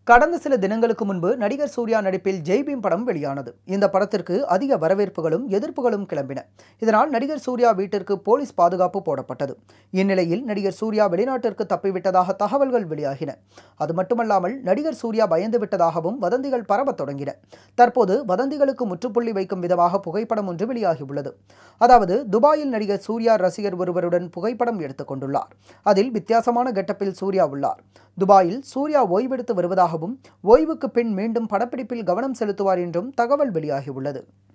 கடந்த சில தினங்களுக்கு முன்பு நடிகர் சூர்யா நடிப்பில் ஜெய்பீம் படம் வெளியானது இந்த படத்திற்கு அதிக வரவேற்புகளும் எதிர்ப்புகளும் கிளம்பின இதனால் நடிகர் சூர்யா வீட்டிற்கு போலீஸ் பாதுகாப்பு போடப்பட்டது இந்நிலையில் நடிகர் சூர்யா வெளிநாட்டிற்கு தப்பிவிட்டதாக தகவல்கள் வெளியாகின அது மட்டுமல்லாமல் நடிகர் சூர்யா பயந்து விட்டதாகவும் வதந்திகள் பரவத் தொடங்கின தற்போது வதந்திகளுக்கு முற்றுப்புள்ளி வைக்கும் விதமாக புகைப்படம் ஒன்று வெளியாகியுள்ளது அதாவது துபாயில் நடிகர் சூர்யா ரசிகர் ஒருவருடன் புகைப்படம் எடுத்துக் கொண்டுள்ளார் அதில் வித்தியாசமான கெட்டப்பில் சூர்யா உள்ளார் துபாயில் சூர்யா ஓய்வெடுத்து வருவதாகவும் ஓய்வுக்கு பின் மீண்டும் படப்பிடிப்பில் கவனம் செலுத்துவார் என்றும் தகவல் வெளியாகியுள்ளது